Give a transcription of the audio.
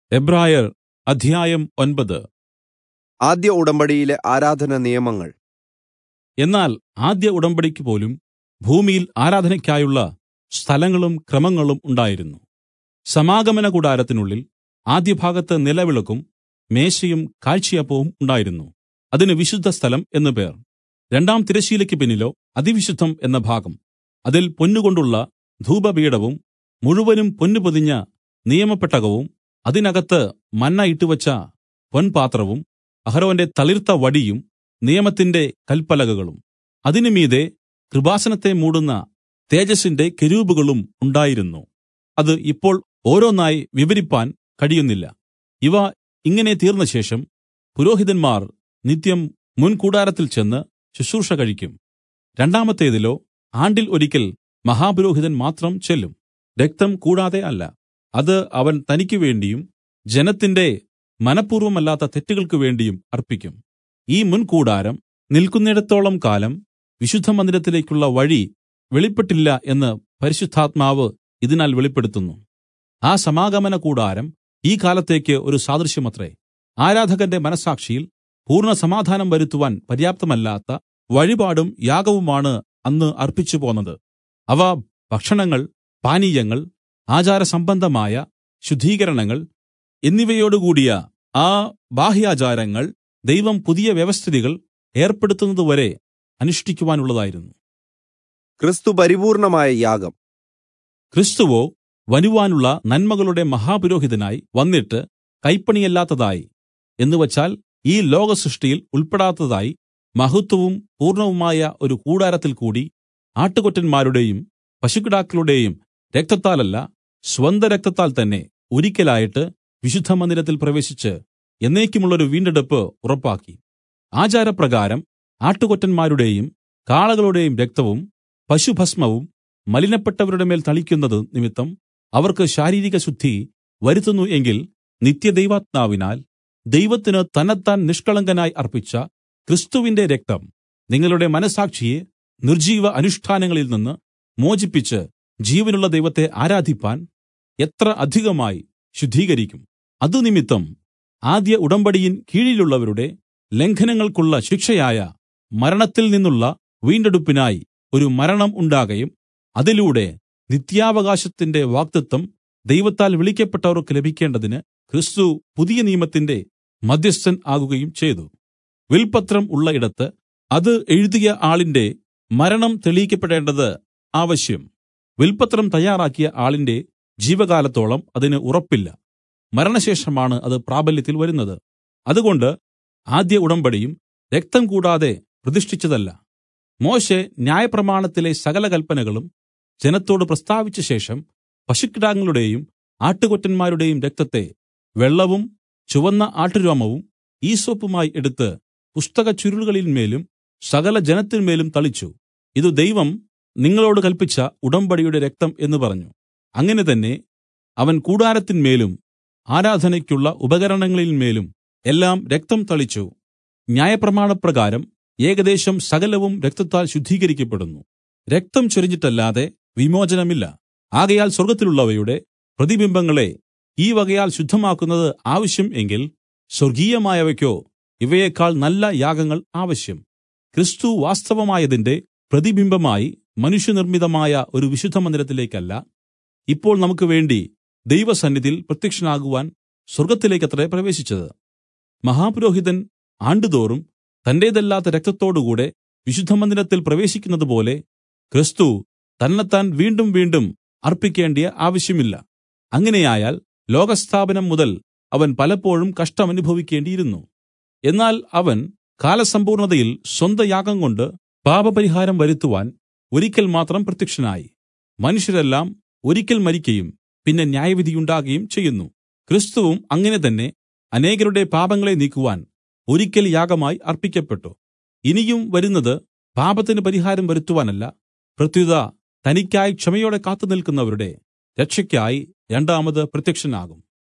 എബ്രായർ അധ്യായം ഒൻപത് ആദ്യ ഉടമ്പടിയിലെ ആരാധന നിയമങ്ങൾ എന്നാൽ ആദ്യ ഉടമ്പടിക്ക് പോലും ഭൂമിയിൽ ആരാധനയ്ക്കായുള്ള സ്ഥലങ്ങളും ക്രമങ്ങളും ഉണ്ടായിരുന്നു സമാഗമന കൂടാരത്തിനുള്ളിൽ ആദ്യഭാഗത്ത് നിലവിളക്കും മേശയും കാഴ്ചയപ്പവും ഉണ്ടായിരുന്നു അതിന് വിശുദ്ധസ്ഥലം എന്നു പേർ രണ്ടാം തിരശ്ശീലയ്ക്ക് പിന്നിലോ അതിവിശുദ്ധം എന്ന ഭാഗം അതിൽ പൊന്നുകൊണ്ടുള്ള ധൂപപീഠവും മുഴുവനും പൊന്നു പൊതിഞ്ഞ നിയമപെട്ടകവും അതിനകത്ത് മന്ന ഇട്ടുവച്ച പൊൻപാത്രവും അഹരോന്റെ തളിർത്ത വടിയും നിയമത്തിന്റെ കല്പലകകളും അതിന് മീതെ കൃപാസനത്തെ മൂടുന്ന തേജസ്സിന്റെ കെരൂബുകളും ഉണ്ടായിരുന്നു അത് ഇപ്പോൾ ഓരോന്നായി വിവരിപ്പാൻ കഴിയുന്നില്ല ഇവ ഇങ്ങനെ തീർന്നശേഷം പുരോഹിതന്മാർ നിത്യം മുൻകൂടാരത്തിൽ ചെന്ന് ശുശ്രൂഷ കഴിക്കും രണ്ടാമത്തേതിലോ ആണ്ടിൽ ഒരിക്കൽ മഹാപുരോഹിതൻ മാത്രം ചെല്ലും രക്തം കൂടാതെ അല്ല അത് അവൻ തനിക്ക് വേണ്ടിയും ജനത്തിന്റെ മനഃപൂർവ്വമല്ലാത്ത തെറ്റുകൾക്ക് വേണ്ടിയും അർപ്പിക്കും ഈ മുൻകൂടാരം നിൽക്കുന്നിടത്തോളം കാലം വിശുദ്ധമന്ദിരത്തിലേക്കുള്ള വഴി വെളിപ്പെട്ടില്ല എന്ന് പരിശുദ്ധാത്മാവ് ഇതിനാൽ വെളിപ്പെടുത്തുന്നു ആ സമാഗമന കൂടാരം ഈ കാലത്തേക്ക് ഒരു സാദൃശ്യമത്രേ ആരാധകന്റെ മനസ്സാക്ഷിയിൽ പൂർണ്ണ സമാധാനം വരുത്തുവാൻ പര്യാപ്തമല്ലാത്ത വഴിപാടും യാഗവുമാണ് അന്ന് അർപ്പിച്ചു പോന്നത് അവ ഭക്ഷണങ്ങൾ പാനീയങ്ങൾ ആചാരസംബന്ധമായ ശുദ്ധീകരണങ്ങൾ എന്നിവയോടുകൂടിയ ആ ബാഹ്യാചാരങ്ങൾ ദൈവം പുതിയ വ്യവസ്ഥിതികൾ ഏർപ്പെടുത്തുന്നതുവരെ അനുഷ്ഠിക്കുവാനുള്ളതായിരുന്നു ക്രിസ്തു പരിപൂർണമായ യാഗം ക്രിസ്തുവോ വരുവാനുള്ള നന്മകളുടെ മഹാപുരോഹിതനായി വന്നിട്ട് കൈപ്പണിയല്ലാത്തതായി എന്നുവച്ചാൽ ഈ ലോകസൃഷ്ടിയിൽ ഉൾപ്പെടാത്തതായി മഹത്വവും പൂർണ്ണവുമായ ഒരു കൂടാരത്തിൽ കൂടി ആട്ടുകൊറ്റന്മാരുടെയും പശുക്കിടാക്കളുടെയും രക്തത്താലല്ല സ്വന്ത രക്തത്താൽ തന്നെ ഒരിക്കലായിട്ട് വിശുദ്ധമന്ദിരത്തിൽ പ്രവേശിച്ച് എന്നേക്കുമുള്ളൊരു വീണ്ടെടുപ്പ് ഉറപ്പാക്കി ആചാരപ്രകാരം ആട്ടുകൊറ്റന്മാരുടെയും കാളകളുടെയും രക്തവും പശുഭസ്മവും മലിനപ്പെട്ടവരുടെ മേൽ തളിക്കുന്നത് നിമിത്തം അവർക്ക് ശാരീരിക ശുദ്ധി വരുത്തുന്നു എങ്കിൽ നിത്യദൈവാത്മാവിനാൽ ദൈവത്തിന് തന്നെത്താൻ നിഷ്കളങ്കനായി അർപ്പിച്ച ക്രിസ്തുവിന്റെ രക്തം നിങ്ങളുടെ മനസാക്ഷിയെ നിർജീവ അനുഷ്ഠാനങ്ങളിൽ നിന്ന് മോചിപ്പിച്ച് ജീവനുള്ള ദൈവത്തെ ആരാധിപ്പാൻ എത്ര അധികമായി ശുദ്ധീകരിക്കും അതുനിമിത്തം ആദ്യ ഉടമ്പടിയിൻ കീഴിലുള്ളവരുടെ ലംഘനങ്ങൾക്കുള്ള ശിക്ഷയായ മരണത്തിൽ നിന്നുള്ള വീണ്ടെടുപ്പിനായി ഒരു മരണം ഉണ്ടാകയും അതിലൂടെ നിത്യാവകാശത്തിന്റെ വാഗ്ദത്തം ദൈവത്താൽ വിളിക്കപ്പെട്ടവർക്ക് ലഭിക്കേണ്ടതിന് ക്രിസ്തു പുതിയ നിയമത്തിന്റെ മധ്യസ്ഥൻ ആകുകയും ചെയ്തു വിൽപത്രം ഉള്ള ഇടത്ത് അത് എഴുതിയ ആളിന്റെ മരണം തെളിയിക്കപ്പെടേണ്ടത് ആവശ്യം വിൽപത്രം തയ്യാറാക്കിയ ആളിന്റെ ജീവകാലത്തോളം അതിന് ഉറപ്പില്ല മരണശേഷമാണ് അത് പ്രാബല്യത്തിൽ വരുന്നത് അതുകൊണ്ട് ആദ്യ ഉടമ്പടിയും രക്തം കൂടാതെ പ്രതിഷ്ഠിച്ചതല്ല മോശെ ന്യായപ്രമാണത്തിലെ സകല കൽപ്പനകളും ജനത്തോട് പ്രസ്താവിച്ച ശേഷം പശുക്കിടാങ്ങളുടെയും ആട്ടുകൊറ്റന്മാരുടെയും രക്തത്തെ വെള്ളവും ചുവന്ന ആട്ടുരോമവും ഈസോപ്പുമായി എടുത്ത് പുസ്തക ചുരുളുകളിന്മേലും സകല ജനത്തിന്മേലും തളിച്ചു ഇത് ദൈവം നിങ്ങളോട് കൽപ്പിച്ച ഉടമ്പടിയുടെ രക്തം എന്ന് പറഞ്ഞു അങ്ങനെ തന്നെ അവൻ കൂടാരത്തിന്മേലും ആരാധനയ്ക്കുള്ള ഉപകരണങ്ങളിന്മേലും എല്ലാം രക്തം തളിച്ചു ന്യായപ്രമാണപ്രകാരം ഏകദേശം സകലവും രക്തത്താൽ ശുദ്ധീകരിക്കപ്പെടുന്നു രക്തം ചൊരിഞ്ഞിട്ടല്ലാതെ വിമോചനമില്ല ആകയാൽ സ്വർഗ്ഗത്തിലുള്ളവയുടെ പ്രതിബിംബങ്ങളെ ഈ വകയാൽ ശുദ്ധമാക്കുന്നത് ആവശ്യം എങ്കിൽ സ്വർഗീയമായവയ്ക്കോ ഇവയേക്കാൾ നല്ല യാഗങ്ങൾ ആവശ്യം ക്രിസ്തു വാസ്തവമായതിന്റെ പ്രതിബിംബമായി മനുഷ്യനിർമ്മിതമായ ഒരു വിശുദ്ധ മന്ദിരത്തിലേക്കല്ല ഇപ്പോൾ നമുക്ക് വേണ്ടി ദൈവസന്നിധിയിൽ പ്രത്യക്ഷനാകുവാൻ സ്വർഗത്തിലേക്കത്രേ പ്രവേശിച്ചത് മഹാപുരോഹിതൻ ആണ്ടുതോറും തന്റേതല്ലാത്ത രക്തത്തോടുകൂടെ വിശുദ്ധമന്ദിരത്തിൽ പ്രവേശിക്കുന്നത് പോലെ ക്രിസ്തു തന്നെത്താൻ വീണ്ടും വീണ്ടും അർപ്പിക്കേണ്ടിയ ആവശ്യമില്ല അങ്ങനെയായാൽ ലോകസ്ഥാപനം മുതൽ അവൻ പലപ്പോഴും കഷ്ടമനുഭവിക്കേണ്ടിയിരുന്നു എന്നാൽ അവൻ കാലസമ്പൂർണതയിൽ സ്വന്ത യാഗം കൊണ്ട് പാപപരിഹാരം വരുത്തുവാൻ ഒരിക്കൽ മാത്രം പ്രത്യക്ഷനായി മനുഷ്യരെല്ലാം ഒരിക്കൽ മരിക്കയും പിന്നെ ന്യായവിധിയുണ്ടാകുകയും ചെയ്യുന്നു ക്രിസ്തുവും അങ്ങനെ തന്നെ അനേകരുടെ പാപങ്ങളെ നീക്കുവാൻ ഒരിക്കൽ യാഗമായി അർപ്പിക്കപ്പെട്ടു ഇനിയും വരുന്നത് പാപത്തിന് പരിഹാരം വരുത്തുവാനല്ല പ്രത്യുത തനിക്കായി ക്ഷമയോടെ കാത്തുനിൽക്കുന്നവരുടെ രക്ഷയ്ക്കായി രണ്ടാമത് പ്രത്യക്ഷനാകും